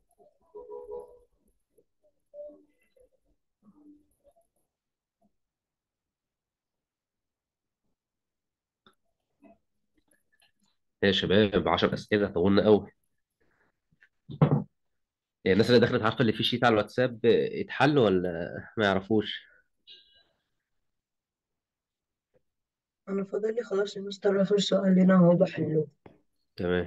يا شباب 10 اسئله طولنا قوي يعني الناس اللي دخلت عارفه اللي في شيت على الواتساب اتحل ولا ما يعرفوش أنا فاضل لي خلاص المستر آخر سؤال لنا هو بحله تمام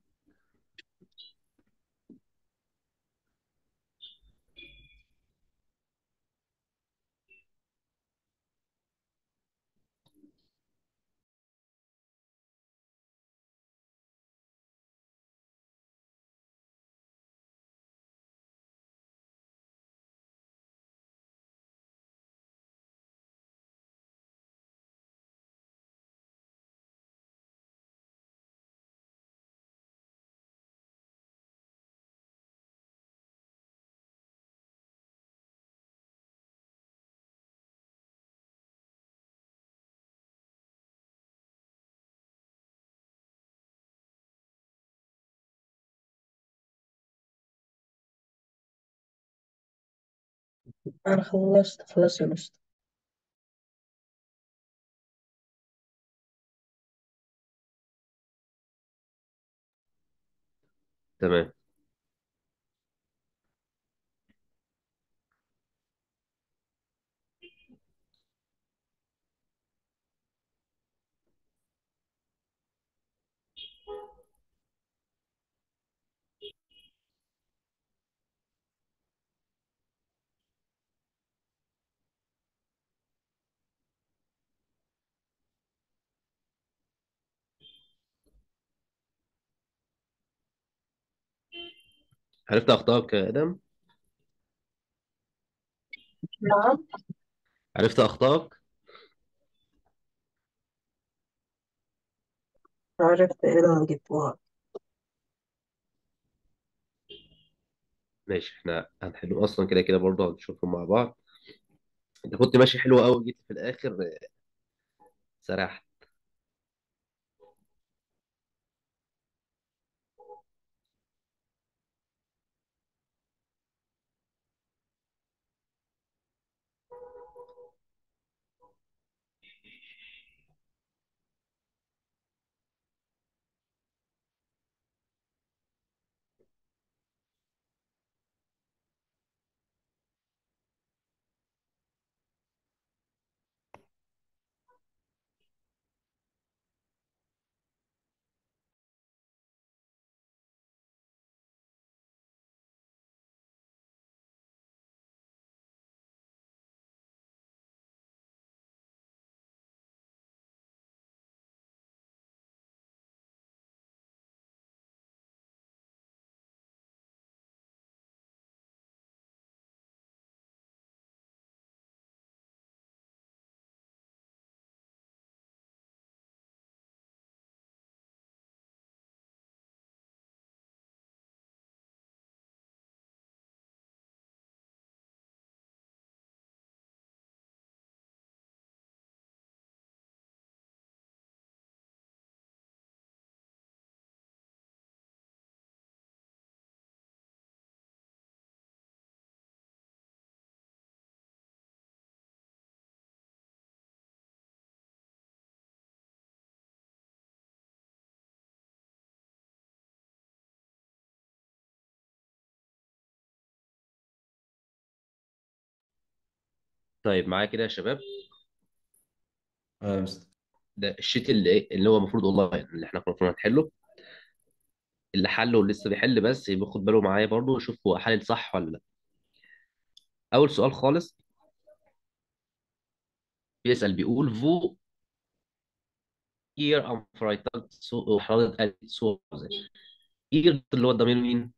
أنا خلصت خلاص يا مستر تمام عرفت اخطائك يا ادم نعم عرفت اخطائك عرفت إيه اللي جبتوها ماشي احنا هنحلهم اصلا كده كده برضه هنشوفهم مع بعض انت كنت ماشي حلو قوي جيت في الاخر سرحت طيب معايا كده يا شباب اه يا مستر ده الشيت اللي اللي هو المفروض اونلاين اللي احنا كنا المفروض هنحله اللي حله ولسه بيحل بس يبقى خد باله معايا برضه ويشوف هو حلل صح ولا لا اول سؤال خالص بيسأل بيقول فو اير ام فرايتاج سو حضرتك سو اير اللي هو الضمير مين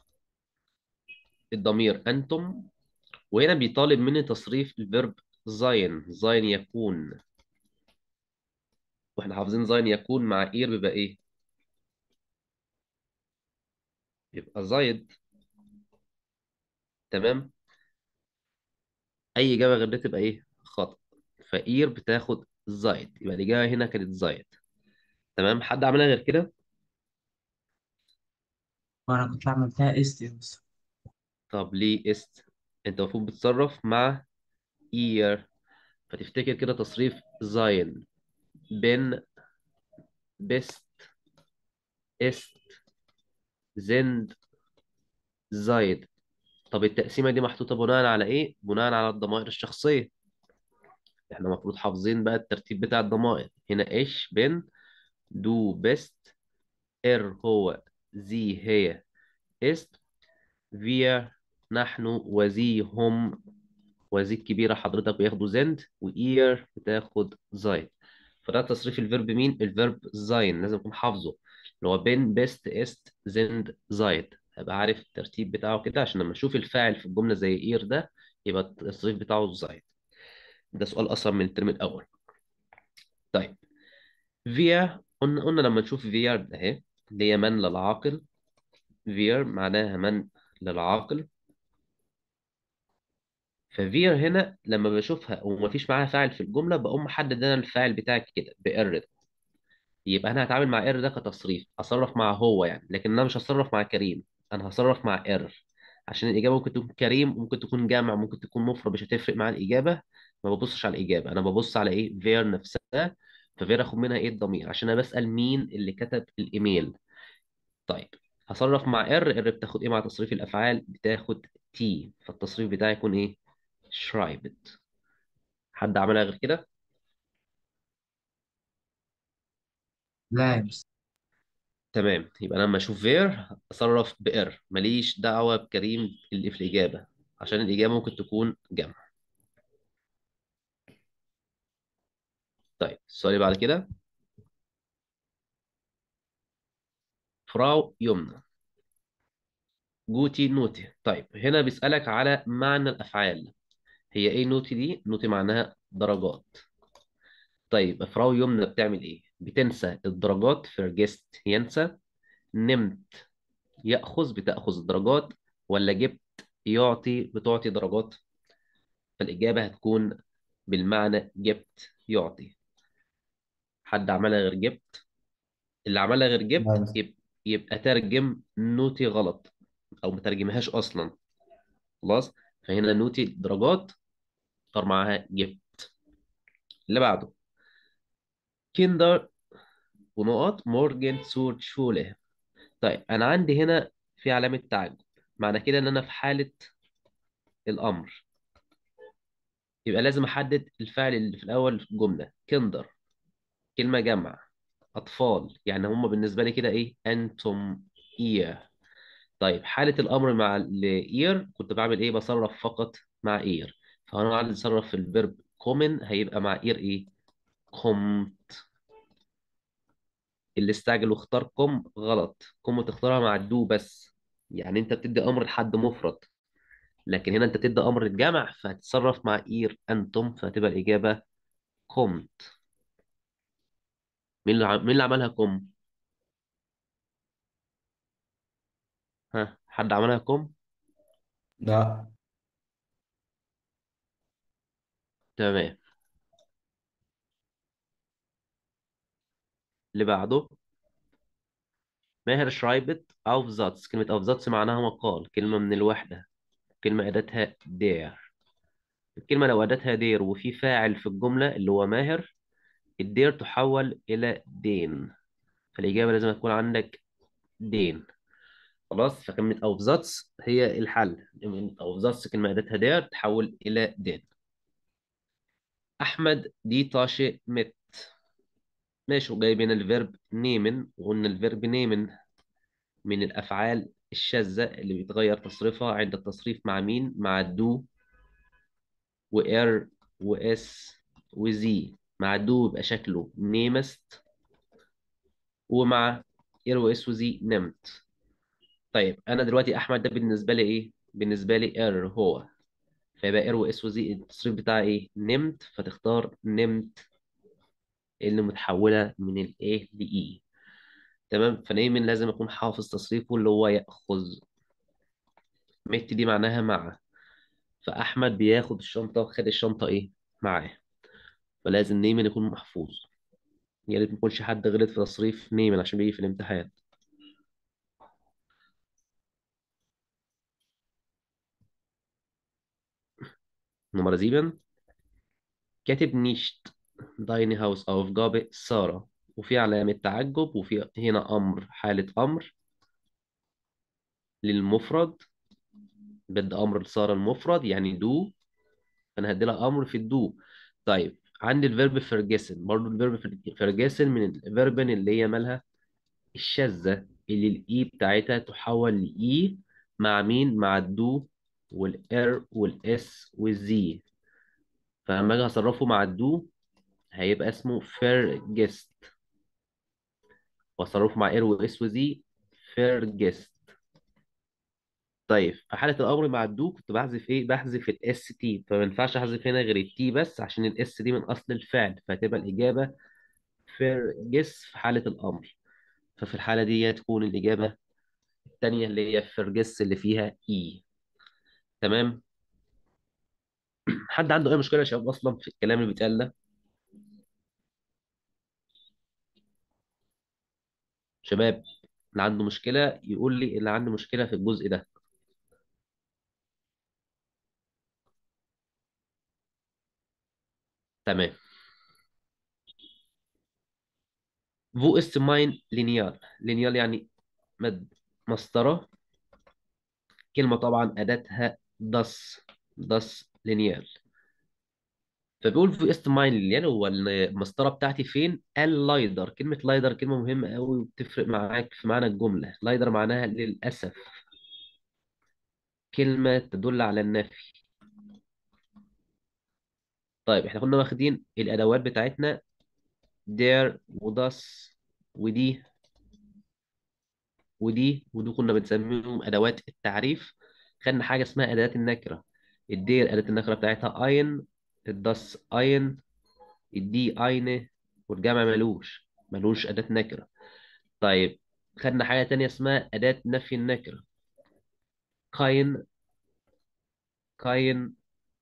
الضمير انتم وهنا بيطالب مني تصريف الفيرب زاين زاين يكون واحنا حافظين زاين يكون مع اير بيبقى ايه يبقى زايد تمام اي اجابه غير دي تبقى ايه خطأ فاير بتاخد زايد يبقى الاجابه هنا كانت زايد تمام حد عملها غير كده وانا كنت بعمل فيها است يا مستر طب ليه است انت المفروض بتتصرف مع ear فتفتكر كده تصريف زاين بن بست است زند زايد طب التقسيمة دي محطوطة بناء على ايه؟ بناء على الضمائر الشخصية احنا المفروض حافظين بقى الترتيب بتاع الضمائر هنا ايش بن دو بست ار هو زي هي است wir نحن وزي هم وزي الكبيرة حضرتك بياخدوا زند وإير بتاخد زاين فده تصريف الفيرب مين؟ الفيرب زاين لازم تكون حافظه اللي هو بين بيست است زند زايد هبقى عارف الترتيب بتاعه كده عشان لما اشوف الفاعل في الجملة زي إير ده يبقى التصريف بتاعه زايد ده سؤال أصلا من الترم الأول طيب فيا قلنا قلنا لما نشوف فيار ده اهي اللي هي من للعاقل فير معناها من للعاقل ففير هنا لما بشوفها ومفيش معاها فاعل في الجمله بقوم محدد انا الفاعل بتاعي كده بار ده يبقى انا هتعامل مع ار ده كتصريف اصرف مع هو يعني لكن انا مش هصرف مع كريم انا هصرف مع ار عشان الاجابه ممكن تكون كريم وممكن تكون جامع ممكن تكون مفرد مش هتفرق مع الاجابه ما ببصش على الاجابه انا ببص على ايه فير نفسها ففير اخد منها ايه الضمير عشان انا بسال مين اللي كتب الايميل طيب هصرف مع ار ار بتاخد ايه مع تصريف الافعال بتاخد تي فالتصريف بتاعي يكون ايه شرايبت حد عملها غير كده لا يا مستر تمام يبقى انا لما اشوف فير اصرف بار ماليش دعوه بكريم اللي في الاجابه عشان الاجابه ممكن تكون جمع طيب السؤال اللي بعد كده فراو يمنى جوتي نوتي طيب هنا بيسألك على معنى الأفعال هي إيه نوتي دي؟ نوتي معناها درجات طيب فراو يمنى بتعمل إيه؟ بتنسى الدرجات فيرجست ينسى نمت يأخذ بتأخذ الدرجات ولا جبت يعطي بتعطي درجات فالإجابة هتكون بالمعنى جبت يعطي حد عملها غير جبت اللي عملها غير لا يا جبت مستر يبقى, يبقى ترجم نوتي غلط أو مترجمهاش أصلا خلاص فهنا نوتي درجات اختار معاها جبت اللي بعده كيندر ونقط مورجن سور شوله طيب أنا عندي هنا في علامة تعجب معنى كده إن أنا في حالة الأمر يبقى لازم أحدد الفعل اللي في الأول في الجملة كندر كلمة جمع أطفال يعني هم بالنسبة لي كده إيه أنتم إيه طيب حالة الأمر مع الإير كنت بعمل إيه بصرف فقط مع إير فأنا عايز أتصرف في الفيرب كومن هيبقى مع إير إيه كومت اللي استعجل واختار كوم غلط كوم تختارها مع الدو بس يعني أنت بتدي أمر لحد مفرد لكن هنا أنت بتدي أمر الجمع فهتتصرف مع إير أنتم فهتبقى الإجابة كومت مين اللي ع- مين اللي عملها كوم ها حد عملها كوم لا تمام اللي بعده ماهر شرايبت aufsatz كلمة aufsatz معناها مقال كلمة من الوحدة كلمة أداتها der الكلمة لو أداتها der وفي فاعل في الجملة اللي هو ماهر الدير تحول إلى دين فالإجابة لازم تكون عندك دين خلاص فكلمة aufsatz هي الحل كلمة aufsatz كلمة أداتها der تحول إلى دين أحمد دي طاشة مت ماشي وجايبين الفيرب نيمن وقلنا الفيرب نيمن من الأفعال الشاذة اللي بيتغير تصريفها عند التصريف مع مين؟ مع الدو وإر وإس وزي مع الدو يبقى شكله نيمست ومع إر وإس وزي نمت طيب أنا دلوقتي أحمد ده بالنسبة لي إيه؟ بالنسبة لي إر هو فيبقى إر وإس وزي التصريف بتاعي إيه؟ نمت فتختار نمت اللي متحولة من الإيه لإي تمام فنيمن لازم أكون حافظ تصريفه اللي هو يأخذ مت دي معناها مع فأحمد بياخد الشنطة وخد الشنطة إيه معاه فلازم نيمن يكون محفوظ يا ريت ما يكونش حد غلط في تصريف نيمن عشان بيجي في الامتحان Nummer 7 كاتب نيشت دايني هاوس أوفجابي سارة وفي علامة تعجب وفي هنا أمر حالة أمر للمفرد بدي أمر لسارة المفرد يعني دو فأنا هدي لها أمر في الدو طيب عندي الفيرب فرجسن برضو الفيرب فرجسن من الفيربن اللي هي مالها الشاذة اللي الإي بتاعتها تحول لإي مع مين؟ مع الدو والإر والإس والزي فلما أجي أصرفه مع الدو هيبقى اسمه فرجست وأصرفه مع إر وإس وزي فرجست طيب في حالة الأمر مع الدو كنت بحذف إيه؟ بحذف الإس تي فما ينفعش أحذف هنا غير التي بس عشان الإس دي من أصل الفعل فهتبقى الإجابة فرجس في حالة الأمر ففي الحالة دي تكون الإجابة التانية اللي هي فرجس اللي فيها إي تمام حد عنده أي مشكلة يا شباب أصلا في الكلام اللي بيتقال ده شباب اللي عنده مشكلة يقول لي اللي عنده مشكلة في الجزء ده تمام فو است ماين لينيال لينيال يعني مد مسطرة كلمة طبعا أداتها دس دس لينيال فبيقول في است ماين لينيال هو المسطرة بتاعتي فين اللايدر كلمة لايدر كلمة مهمة قوي وبتفرق معاك في معنى الجملة لايدر معناها للأسف كلمة تدل على النفي طيب احنا كنا واخدين الأدوات بتاعتنا دير ودس ودي ودي ودي كنا بنسميهم أدوات التعريف خدنا حاجة اسمها أداة النكرة الدير أداة النكرة بتاعتها أين الدس أين الدي أينه والجمع ملوش ملوش أداة نكرة طيب خدنا حاجة تانية اسمها أداة نفي النكرة كاين كاين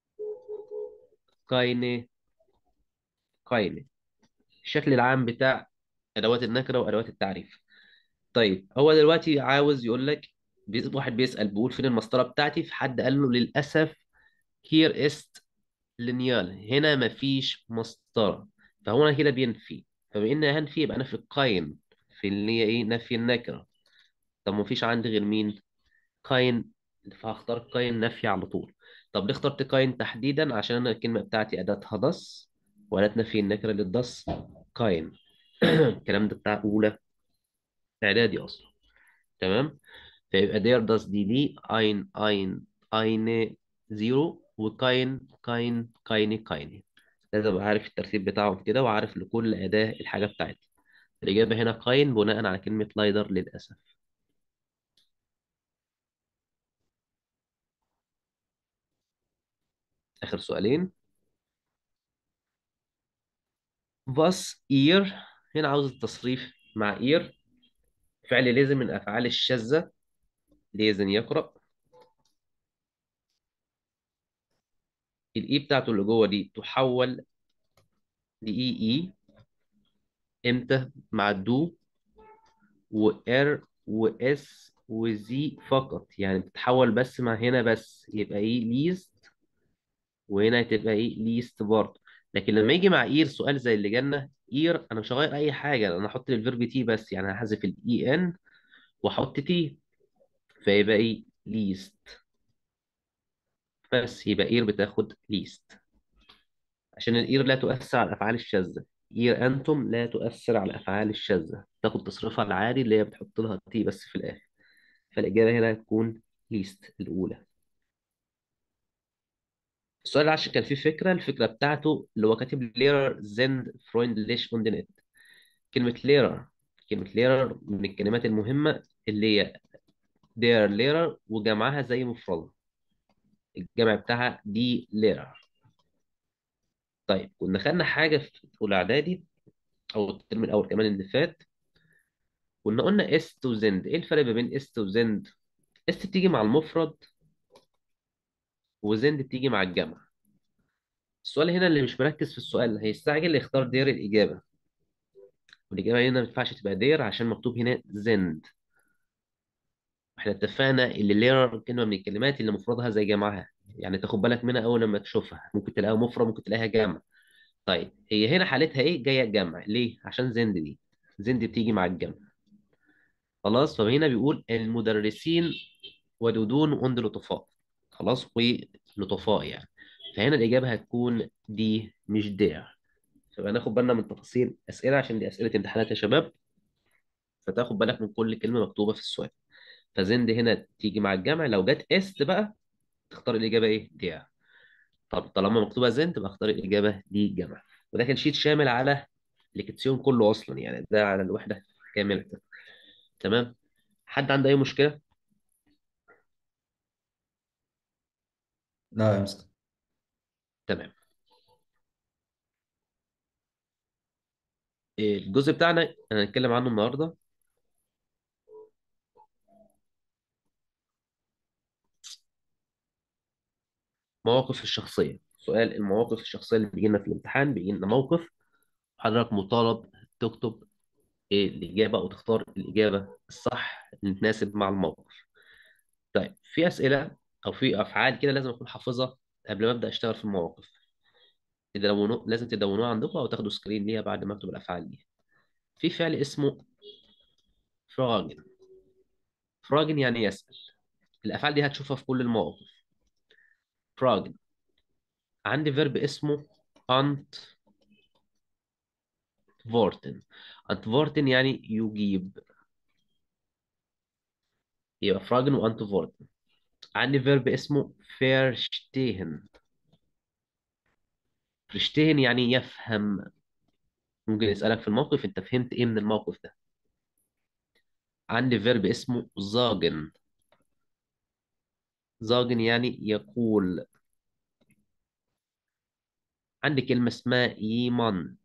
كاينه كاينه الشكل العام بتاع أدوات النكرة وأدوات التعريف طيب هو دلوقتي عاوز يقول لك بي- واحد بيسأل بيقول فين المسطرة بتاعتي فحد قال له للأسف هير است لينيال هنا مفيش مسطرة فهو أنا كده بينفي فبما إن هنفي يبقى أنا في القاين في اللي هي إيه نفي النكرة طب مفيش عندي غير مين قاين فهختار قاين نفي على طول طب ليه اخترت قاين تحديدا عشان أنا الكلمة بتاعتي أداتها دس وأداة نفي النكرة للدس قاين الكلام ده بتاع أولى إعدادي أصلا تمام فيبقى دير داس دي دي اين اين اين زيرو وكاين كاين كايني كايني لازم ابقى عارف الترتيب بتاعهم كده وعارف لكل أداة الحاجة بتاعتها الإجابة هنا كاين بناء على كلمة لايدر للأسف آخر سؤالين فاس إير هنا عاوز التصريف مع إير فعل لازم من الأفعال الشاذة لازم يقرأ الإي بتاعته اللي جوه دي تحول لإي إي إمتى مع الدو وار واس وزي فقط يعني بتتحول بس مع هنا بس يبقى ايه ليست وهنا تبقى ايه ليست برضه لكن لما يجي مع اير سؤال زي اللي جالنا اير انا مش هغير اي حاجه انا هحط الفيرب تي بس يعني هحذف الاي ان واحط تي فيبقى ايه ليست بس يبقى اير بتاخد ليست عشان الاير لا تؤثر على الافعال الشاذه اير انتم لا تؤثر على الافعال الشاذه تاخد تصريفها العادي اللي هي بتحط لها تي بس في الاخر فالإجابة هنا هتكون ليست الأولى السؤال اللي عشان كان فيه فكرة الفكرة بتاعته اللي هو كاتب ليرر زند فرويندليش اون نت كلمة ليرر كلمة ليرر من الكلمات المهمة اللي هي دير ليرر وجمعها زي مفردها الجمع بتاعها دي ليرر طيب كنا خدنا حاجة في أولى إعدادي أو الترم الأول كمان اللي فات كنا قلنا است وزند إيه الفرق ما بين است وزند؟ است بتيجي مع المفرد وزند بتيجي مع الجمع السؤال هنا اللي مش مركز في السؤال هيستعجل يختار دير الإجابة والإجابة هنا ما ينفعش تبقى دير عشان مكتوب هنا زند احنا اتفقنا اللي ليرر كلمة من الكلمات اللي مفردها زي جمعها يعني تاخد بالك منها أول لما تشوفها ممكن تلاقيها مفرد ممكن تلاقيها جمع طيب هي هنا حالتها إيه جاية جمع ليه عشان زند دي زند بتيجي مع الجمع خلاص فهنا بيقول المدرسين ودودون und لطفاء خلاص ولطفاء يعني فهنا الإجابة هتكون دي مش دير فبقى ناخد بالنا من تفاصيل أسئلة عشان دي أسئلة امتحانات يا شباب فتاخد بالك من كل كلمة مكتوبة في السؤال فزند هنا تيجي مع الجمع لو جت است بقى تختار الإجابة إيه دير طب طالما مكتوبة زند تبقى اختار الإجابة دي جمع وده كان شيت شامل على الليكتسيون كله أصلا يعني ده على الوحدة كاملة تمام حد عنده أي مشكلة؟ لا يا مستر تمام الجزء بتاعنا هنتكلم عنه النهارده مواقف الشخصية سؤال المواقف الشخصية اللي بيجي لنا في الامتحان بيجي لنا موقف حضرتك مطالب تكتب إيه الإجابة أو تختار الإجابة الصح اللي تناسب مع الموقف طيب في أسئلة أو في أفعال كده لازم أكون حافظها قبل ما أبدأ أشتغل في المواقف تدونوا لازم تدونوها عندكم أو تاخدوا سكرين ليها بعد ما أكتب الأفعال دي في فعل اسمه فراجن فراجن يعني يسأل الأفعال دي هتشوفها في كل المواقف فراجن عندي فيرب اسمه أنت فورتن أنتفورتن يعني يجيب يبقى فراجن وأنتفورتن عندي فيرب اسمه فيرشتيهن فيرشتيهن يعني يفهم ممكن يسألك في الموقف أنت فهمت إيه من الموقف ده عندي فيرب اسمه زاجن زاجن يعني يقول عندي كلمة اسمها يماند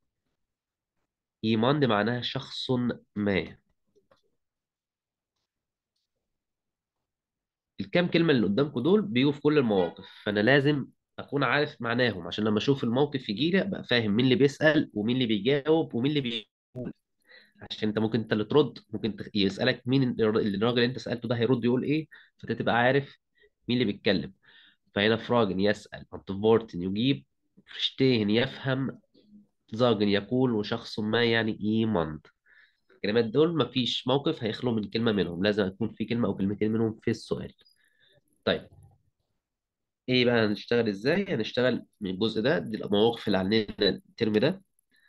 يماند معناها شخص ما الكام كلمة اللي قدامكم دول بيجوا في كل المواقف فأنا لازم أكون عارف معناهم عشان لما أشوف الموقف يجي لي أبقى فاهم مين اللي بيسأل ومين اللي بيجاوب ومين اللي بيقول عشان أنت ممكن أنت اللي ترد ممكن تخ- يسألك مين الر- الراجل اللي أنت سألته ده هيرد يقول إيه فأنت تبقى عارف مين اللي بيتكلم فهنا فراجن يسأل أنتفورتن يجيب فرشتيهن يفهم زاجن يقول وشخص ما يعني إيماند الكلمات دول مفيش موقف هيخلو من كلمة منهم لازم يكون في كلمة أو كلمتين منهم في السؤال طيب ايه بقى هنشتغل ازاي هنشتغل من الجزء ده دي المواقف اللي علينا الترم ده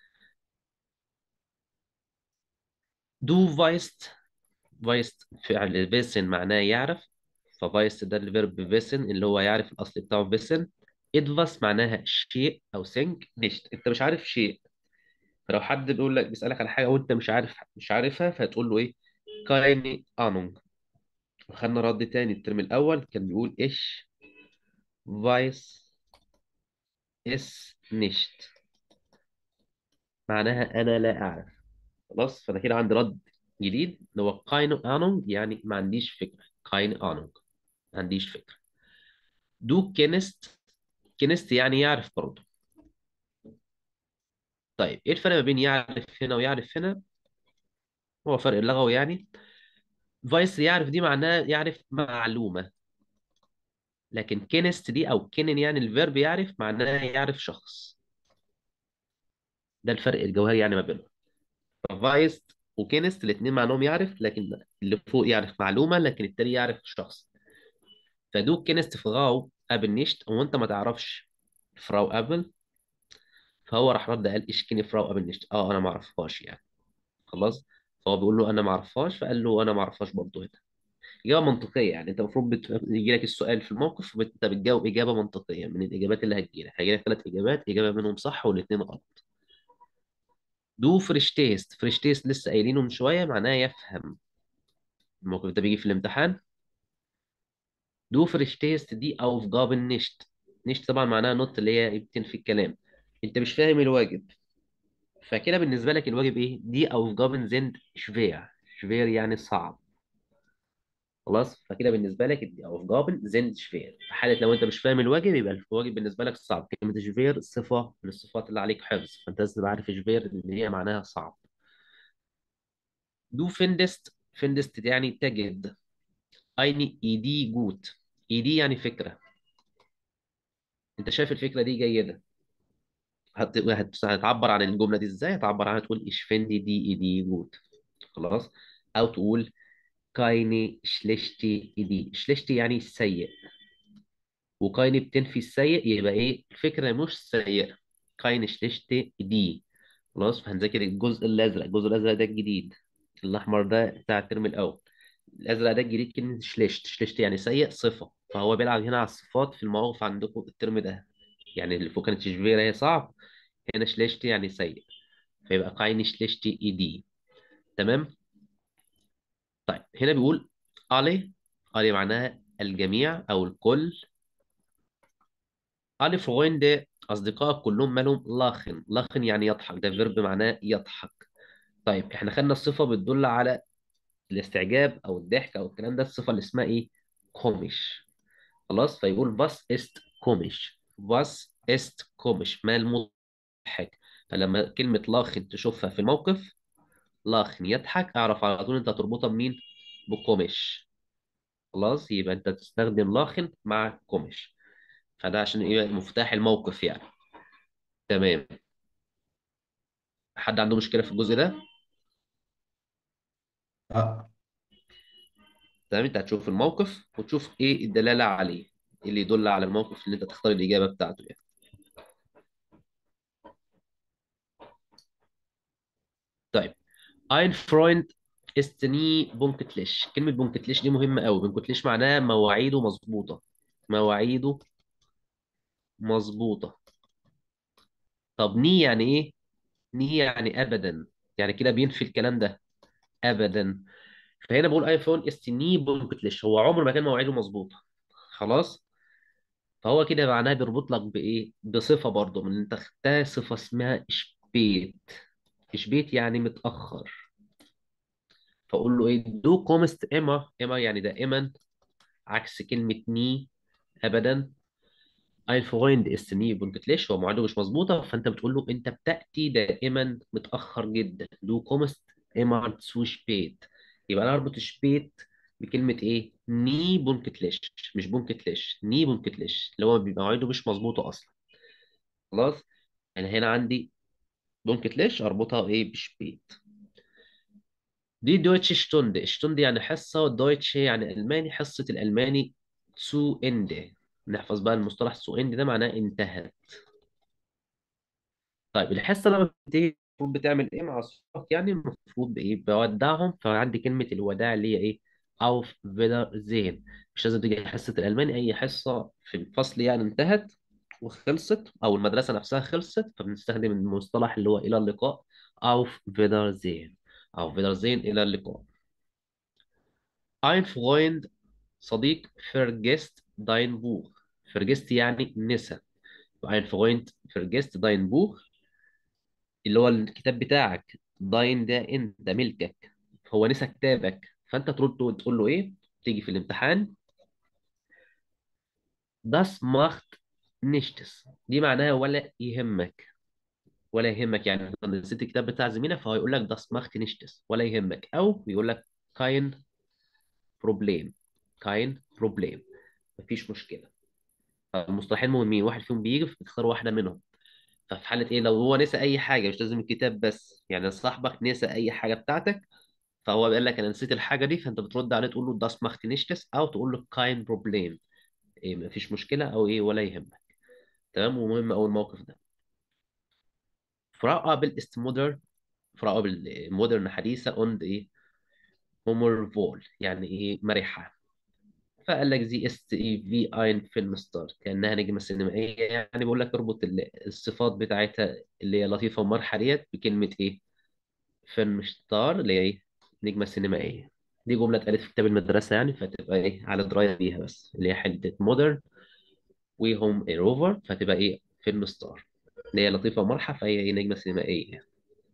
دو فايست فايست فعل فيسن معناه يعرف ففايست ده الفيرب فيسن اللي هو يعرف الاصل بتاعه فيسن ادفاس معناها شيء او سينك نشت انت مش عارف شيء فلو حد بيقول لك بيسألك على حاجة وانت مش عارف مش عارفها فهتقول له ايه كايني انونج وخدنا رد تاني الترم الاول كان بيقول ايش فايس اس نشت معناها انا لا اعرف خلاص فانا كده عندي رد جديد اللي هو كاين انونج يعني ما عنديش فكره كاين انونج ما عنديش فكره دو كينست كينست يعني يعرف برضه طيب ايه الفرق ما بين يعرف هنا ويعرف هنا هو فرق اللغوي يعني فايس يعرف دي معناه يعرف معلومه لكن كينست دي او كينن يعني الفيرب يعرف معناه يعرف شخص ده الفرق الجوهري يعني ما بينهم فايست وكينست الاثنين معناهم يعرف لكن اللي فوق يعرف معلومه لكن التاني يعرف شخص فدو كينست فراو ابل نيشت وانت ما تعرفش فراو ابل فهو راح رد قال اشكيني فراو ابل نيشت اه انا ما اعرفهاش يعني خلاص فهو بيقول له انا ما اعرفهاش فقال له انا ما اعرفهاش برضه هنا اجابه منطقيه يعني انت المفروض بت... يجي لك السؤال في الموقف وانت بتجاوب اجابه منطقيه من الاجابات اللي هتجي لك هيجي لك ثلاث اجابات اجابه منهم صح والاثنين غلط دو فريشتيست فريشتيست لسه قايلينه من شويه معناه يفهم الموقف ده بيجي في الامتحان دو فريشتيست دي auf Gaben nicht nicht طبعا معناها نوت اللي هي بتنفي الكلام انت مش فاهم الواجب فكده بالنسبه لك الواجب ايه دي auf Gaben sind schwer schwer يعني صعب خلاص فكده بالنسبه لك دي auf Gaben sind schwer في حاله لو انت مش فاهم الواجب يبقى الواجب بالنسبه لك صعب كلمه schwer صفه من الصفات اللي عليك حفظ فانت لازم تبقى عارف schwer ان هي معناها صعب دو findest findest يعني تجد eine Idee gut Idee يعني فكرة انت شايف الفكرة دي جيدة هت... هت... هتعبر عن الجملة دي ازاي هتعبر عنها تقول ich finde die Idee gut خلاص او تقول keine schlechte Idee schlechte يعني سيء وكاين بتنفي السيء يبقى ايه الفكرة مش سيئة keine schlechte Idee خلاص فهنذاكر الجزء الازرق الجزء الازرق ده الجديد الاحمر ده بتاع الترم الاول الازرق ده الجديد كلمه شلشت شلشت يعني سيء صفه فهو بيلعب هنا على الصفات في المواقف عندكم الترم ده يعني اللي فوق كانت شفيرة هي صعب هنا شلشت يعني سيء فيبقى قاين شلشت اي دي تمام طيب هنا بيقول علي علي معناها الجميع او الكل علي فرويند اصدقائك كلهم مالهم لاخن لاخن يعني يضحك ده فيرب معناه يضحك طيب احنا خدنا الصفه بتدل على الاستعجاب او الضحك او الكلام ده الصفه اللي اسمها ايه كوميش خلاص فيقول باس است كوميش باس است كوميش ما المضحك فلما كلمه لاخن تشوفها في الموقف لاخن يضحك اعرف على طول انت هتربطها بمين بكوميش خلاص يبقى انت تستخدم لاخن مع كوميش فده عشان ايه مفتاح الموقف يعني تمام حد عنده مشكله في الجزء ده لا تمام انت هتشوف الموقف وتشوف ايه الدلاله عليه إيه اللي يدل على الموقف اللي انت تختار الاجابه بتاعته يعني طيب ein Freund ist nie pünktlich كلمة pünktlich دي مهمة قوي pünktlich معناها مواعيده مظبوطة مواعيده مظبوطة طب ني يعني ايه ني يعني ابدا يعني كده بينفي الكلام ده ابدا فهنا بقول ايفون ist nie pünktlich هو عمره ما كان مواعيده مظبوطة خلاص فهو كده معناها بيربط لك بايه بصفة برضه من انت خدتها صفة اسمها شبيت شبيت يعني متأخر فاقول له ايه دو كومست اما اما يعني دائما عكس كلمة ني ابدا ein Freund ist nie pünktlich هو مواعيده مش مظبوطة فانت بتقول له انت بتأتي دائما متأخر جدا du kommst immer zu spät يبقى انا اربط spät بكلمة ايه nie pünktlich مش pünktlich nie pünktlich اللي هو بيبقى مواعيده مش مظبوطة اصلا خلاص انا هنا عندي pünktlich اربطها ايه بشبيت دي دويتش شتوند شتوند يعني حصة ودويتش يعني ألماني حصة الألماني zu Ende نحفظ بقى المصطلح zu Ende ده معناه انتهت طيب الحصة لما بتيجي المفروض بتعمل ايه مع اصحابك يعني المفروض بايه بودعهم فعندي كلمة الوداع اللي هي ايه auf Wiedersehen مش لازم تيجي حصة الألماني أي حصة في الفصل يعني انتهت وخلصت أو المدرسة نفسها خلصت فبنستخدم المصطلح اللي هو إلى اللقاء auf Wiedersehen auf Wiedersehen إلى اللقاء ein Freund صديق vergisst dein Buch vergisst يعني نسى ein Freund vergisst dein Buch اللي هو الكتاب بتاعك dein ده انت ملكك هو نسى كتابك فانت ترد وتقول له ايه تيجي في الامتحان das macht nichts دي معناها ولا يهمك ولا يهمك يعني انت نسيت الكتاب بتاع زميلك فهو يقول لك das macht nichts ولا يهمك او يقول لك kein Problem kein Problem مفيش مشكلة المصطلحين مهمين واحد فيهم بيجي بتختار واحدة منهم ففي حالة ايه لو هو نسى اي حاجة مش لازم الكتاب بس يعني صاحبك نسى اي حاجة بتاعتك فهو بيقول لك انا نسيت الحاجة دي فانت بترد عليه تقول له das macht nichts او تقول له kein Problem ايه مفيش مشكلة او ايه ولا يهمك تمام ومهم اول الموقف ده Frau Abel ist modern Frau Abel مودرن حديثة und ايه humorvoll يعني ايه مرحة فقال لك زي اس اي في اين فيلم ستار كانها نجمه سينمائيه يعني بقول لك اربط ال- الصفات بتاعتها اللي هي لطيفه ومرحه ديت بكلمه ايه فيلم ستار اللي هي ايه نجمه سينمائيه دي جمله اتقالت في كتاب المدرسه يعني فتبقى ايه على درايه بيها بس اللي هي حته مودرن وهوم روفر فتبقى ايه فيلم ستار اللي هي لطيفه ومرحه فهي ايه نجمه سينمائيه يعني.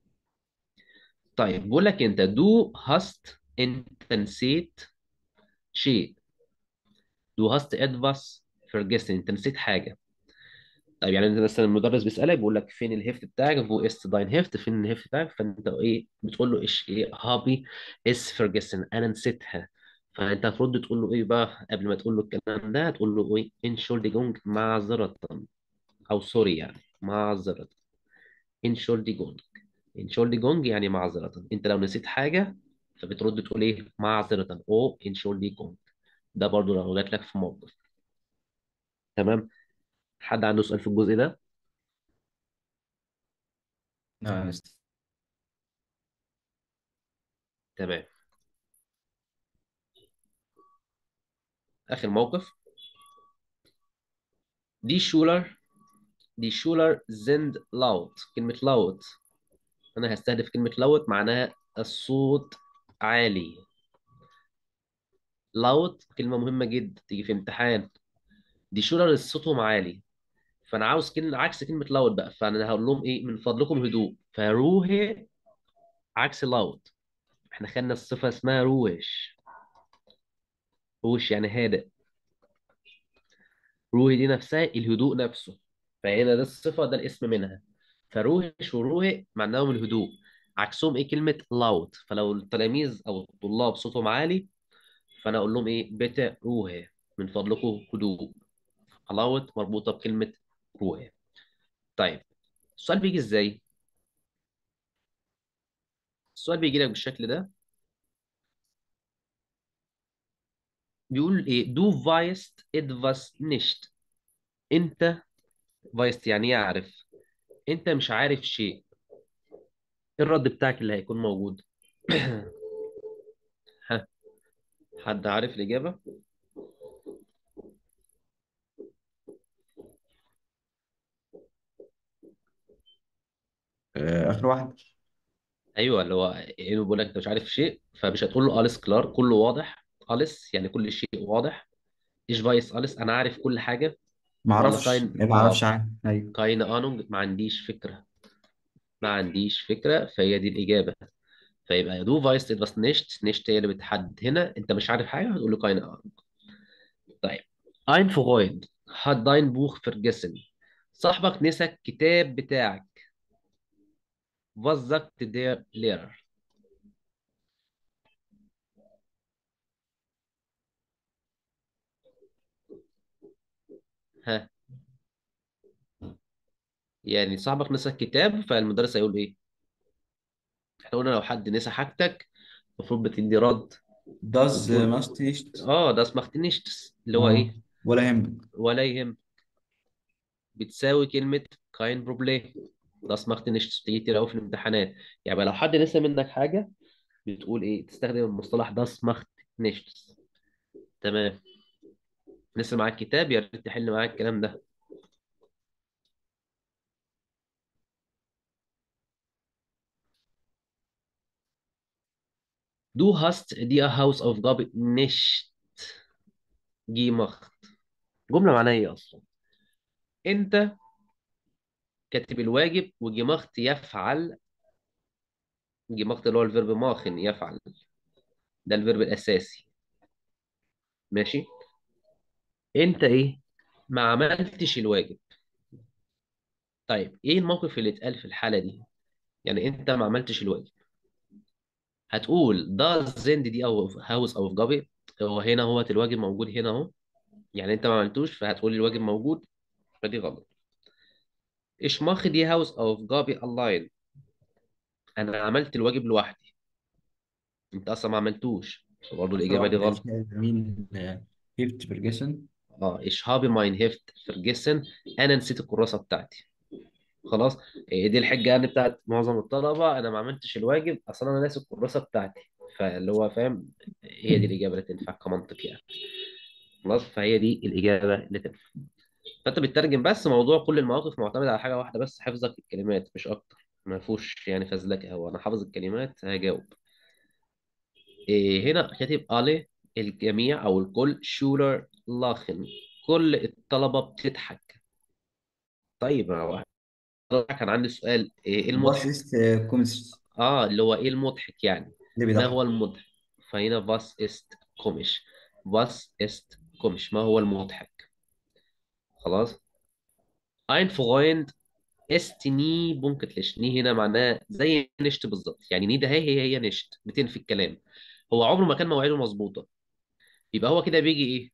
طيب بقول لك انت دو هاست انت نسيت شيء دو هاست ادفاس vergessen انت نسيت حاجه طيب يعني انت مثلا المدرس بيسالك بيقول لك فين الهيفت بتاعك فو است داين هيفت فين الهيفت بتاعك فانت ايه بتقول له ايش ايه هابي اس فيرجسن انا نسيتها فانت المفروض تقول له ايه بقى قبل ما تقول له الكلام ده تقول له ايه انشولديجونج معذرة او سوري يعني معذرة انشولديجونج انشولديجونج يعني معذرة انت لو نسيت حاجة فبترد تقول ايه معذرة او انشولديجونج ده برضو لو جات لك في موقف تمام حد عنده سؤال في الجزء ده لا يا مستر تمام اخر موقف دي شولر دي شولر زند لاوت كلمة لاوت أنا هستهدف كلمة لاوت معناها الصوت عالي لاوت كلمة مهمة جدا تيجي في امتحان دي شولر صوتهم عالي فأنا عاوز كلمة عكس كلمة لاوت بقى فأنا هقول لهم إيه من فضلكم هدوء فروهي عكس لاوت إحنا خدنا الصفة اسمها روش روش يعني هادئ روهي دي نفسها الهدوء نفسه فهنا ده الصفة ده الاسم منها فروهش وروهي معناهم الهدوء عكسهم ايه كلمة لاوت فلو التلاميذ او الطلاب صوتهم عالي فانا اقول لهم ايه بيتا روهي من فضلكم هدوء لاوت مربوطة بكلمة روهي طيب السؤال بيجي ازاي السؤال بيجي لك بالشكل ده بيقول ايه دو فايست ادفاس نيشت انت فايست يعني يعرف انت مش عارف شيء ايه الرد بتاعك اللي هيكون موجود ها حد عارف الإجابة آه، آخر واحد ايوه اللي هو ايه بيقول لك انت مش عارف شيء فمش هتقول له اليس كلار كله واضح اليس يعني كل شيء واضح ايش فايس اليس انا عارف كل حاجه ما ولا اعرفش كاين ما اعرفش اه عنه ايوه كاين انونج ما عنديش فكره ما عنديش فكره فهي دي الاجابه فيبقى دو فايس بس نيشت نيشت هي اللي بتحدد هنا انت مش عارف حاجه هتقول له كاين انونج طيب ein Freund hat dein Buch vergessen صاحبك نسى الكتاب بتاعك was sagt der Lehrer ها يعني صاحبك نسى الكتاب فالمدرس هيقول ايه احنا قلنا لو حد نسى حاجتك المفروض بتدي رد das وتقول must nicht اه ده اسمك نيشتس اللي هو اه ايه ولا يهمك ولا يهم بتساوي كلمة كاين بروبلي ده اسمك نيشتس تيجي كتير قوي في الامتحانات يعني لو حد نسى منك حاجة بتقول ايه تستخدم المصطلح ده اسمك نيشتس تمام نسى معاك كتاب يا ريت تحل معاك الكلام ده Du hast dir Hausaufgabe nicht gemacht جملة معناها ايه اصلا انت كاتب الواجب وجمخت يفعل جمخت اللي هو الفيرب ماخن يفعل ده الفيرب الاساسي ماشي انت ايه ما عملتش الواجب طيب ايه الموقف اللي اتقال في الحالة دي يعني انت ما عملتش الواجب هتقول ده زند دي او هاوس او جابي هو هنا هو الواجب موجود هنا اهو يعني انت ما عملتوش فهتقول الواجب موجود فدي غلط ايش ماخ دي هاوس او جابي اونلاين انا عملت الواجب لوحدي انت اصلا ما عملتوش برضه آخر الاجابه دي واحد غلط مين هيفت فيرجسون اه ايش هابي ماين هيفت فرجسن انا نسيت الكراسه بتاعتي خلاص إيه دي الحجه يعني بتاعت معظم الطلبه انا ما عملتش الواجب اصلا انا ناسي الكراسه بتاعتي فاللي هو فاهم هي دي الاجابه اللي تنفع كمنطق يعني خلاص فهي دي الاجابه اللي تنفع فانت بتترجم بس موضوع كل المواقف معتمد على حاجه واحده بس حفظك الكلمات مش اكتر ما فيهوش يعني فزلكه هو انا حافظ الكلمات هجاوب إيه هنا كاتب عليه الجميع او الكل شولر لاخن كل الطلبه بتضحك طيب هو كان عندي سؤال ايه باص المضحك است كوميست اه اللي هو ايه المضحك يعني اللي ما هو بيضحك المضحك فهنا was ist komisch was ist komisch ما هو المضحك خلاص ein Freund ist nie bunketlich ني هنا معناه زي نشت بالظبط يعني ني ده هي هي هي نشت بتنفي الكلام هو عمره ما كان مواعيده مظبوطه يبقى هو كده بيجي ايه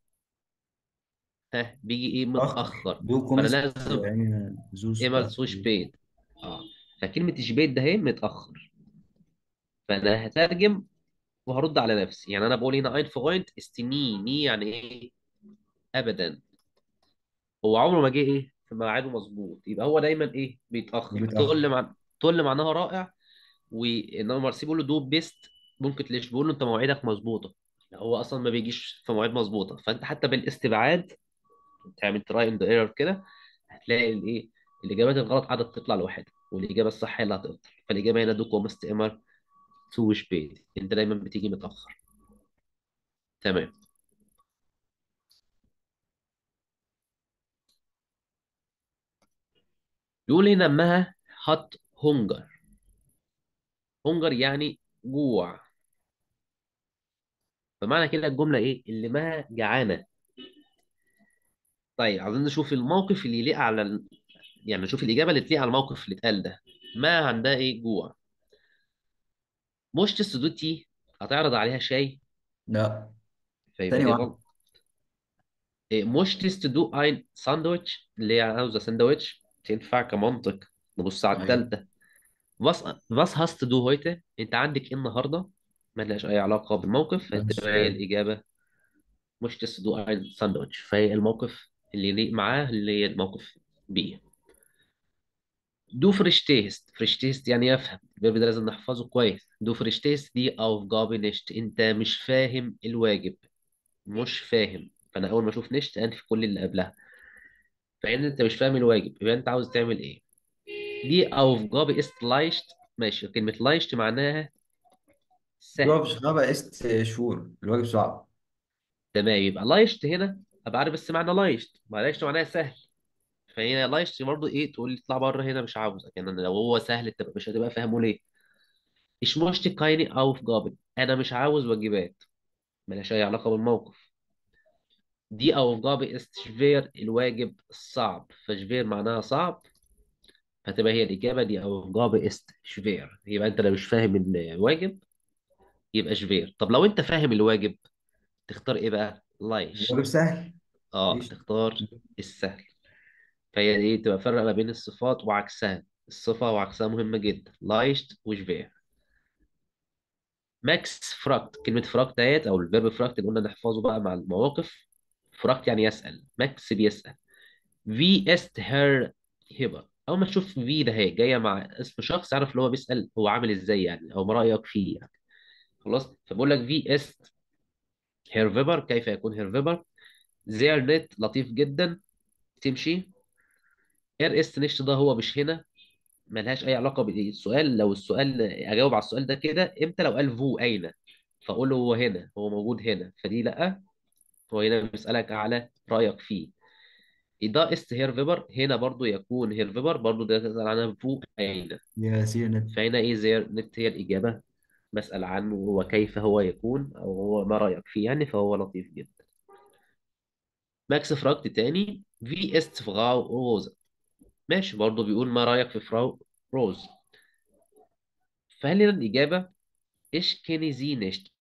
ها بيجي ايه أخر متأخر دو فانا كومست لازم يعني زوس ايمال سو شبيت اه فكلمة شبيت ده هي متأخر فانا هترجم وهرد على نفسي يعني انا بقول هنا اين فوينت استني ني يعني ايه ابدا هو عمره ما جه ايه في ميعاده مظبوط يبقى هو دايما ايه بيتاخر بيتأخر تقول مع تقول معناها رائع وانما مارسي بيقول له دو بيست ممكن تلاقيش بيقول له انت مواعيدك مظبوطه هو اصلا ما بيجيش في مواعيد مظبوطه فانت حتى بالاستبعاد تعمل تراي اند ايرور كده هتلاقي الايه الاجابات الغلط قاعده تطلع لوحدها والاجابه الصح هي اللي هتفضل فالاجابه هنا دو كومست امر تو شبيت انت دايما بتيجي متاخر تمام يقول هنا انها هات هونجر هونجر يعني جوع فمعنى كده الجمله ايه اللي ما جعانه طيب عايزين نشوف الموقف اللي يليق على ال... يعني نشوف الاجابه اللي تليق على الموقف اللي اتقال ده ما عندها ايه جوع مش تسدوتي هتعرض عليها شاي لا فيبقى تاني دي واحد غلط إيه مش تستدو اين ساندويتش اللي هي عاوزه ساندويتش تنفع كمنطق نبص على أيوة الثالثه was was hast du heute انت عندك ايه النهارده ما لهاش اي علاقه بالموقف ده فتبقى هي السؤال الاجابه مش تستدو اين ساندويتش فهي الموقف اللي يليق معاه اللي هي الموقف بي دو فريشتيست فريشتيست يعني يفهم الفيرب ده لازم نحفظه كويس دو فريشتيست دي aufgabe nicht انت مش فاهم الواجب مش فاهم فانا اول ما اشوف نشت انفي كل اللي قبلها فان انت مش فاهم الواجب يبقى انت عاوز تعمل ايه دي aufgabe ist leicht ماشي كلمة leicht معناها سهل الواجب شغابة است شهور الواجب صعب تمام يبقى لايشت هنا ابقى عارف بس معنى لايشت ما لايشت معناها سهل فهنا لايشت برضه ايه تقول لي اطلع بره هنا مش عاوزك يعني لو هو سهل انت مش هتبقى فاهمه ليه ich möchte keine Aufgaben انا مش عاوز واجبات ملهاش اي علاقه بالموقف دي Aufgabe ist schwer الواجب صعب فشفير معناها صعب فتبقى هي الإجابة دي Aufgabe ist schwer يبقى أنت لو مش فاهم الواجب يبقى شفير طب لو أنت فاهم الواجب تختار إيه بقى؟ لايشت الواجب سهل آه ليش تختار السهل فهي دي تبقى فرق ما بين الصفات وعكسها الصفة وعكسها مهمة جدا لايشت وشفير ماكس فراكت كلمة فراكت ديت أو الفيرب فراكت اللي قلنا نحفظه بقى مع المواقف فراكت يعني يسأل ماكس بيسأل في است هير هبة أول ما تشوف في ده هي جاية مع اسم شخص عارف اللي هو بيسأل هو عامل إزاي يعني أو ما رأيك فيه يعني خلاص فبقول لك في است هير فيبر كيف يكون هير فيبر زير نت لطيف جدا تمشي هير است نشت ده هو مش هنا ملهاش أي علاقة بالسؤال لو السؤال أجاوب على السؤال ده كده إمتى لو قال فو أين فأقول له هو هنا هو موجود هنا فدي لأ هو هنا بيسألك على رأيك فيه ده است هير فيبر هنا برضو يكون هير فيبر برضو ده تسأل عنها فو أين يا سير نت فهنا إيه زير نت هي الإجابة بسأل عنه هو كيف هو يكون أو هو ما رأيك فيه يعني فهو لطيف جدا ماكس فراكت تاني في است فراو روز ماشي برضو بيقول ما رأيك في فراو روز فهل هنا الإجابة إيش كيني زي نشت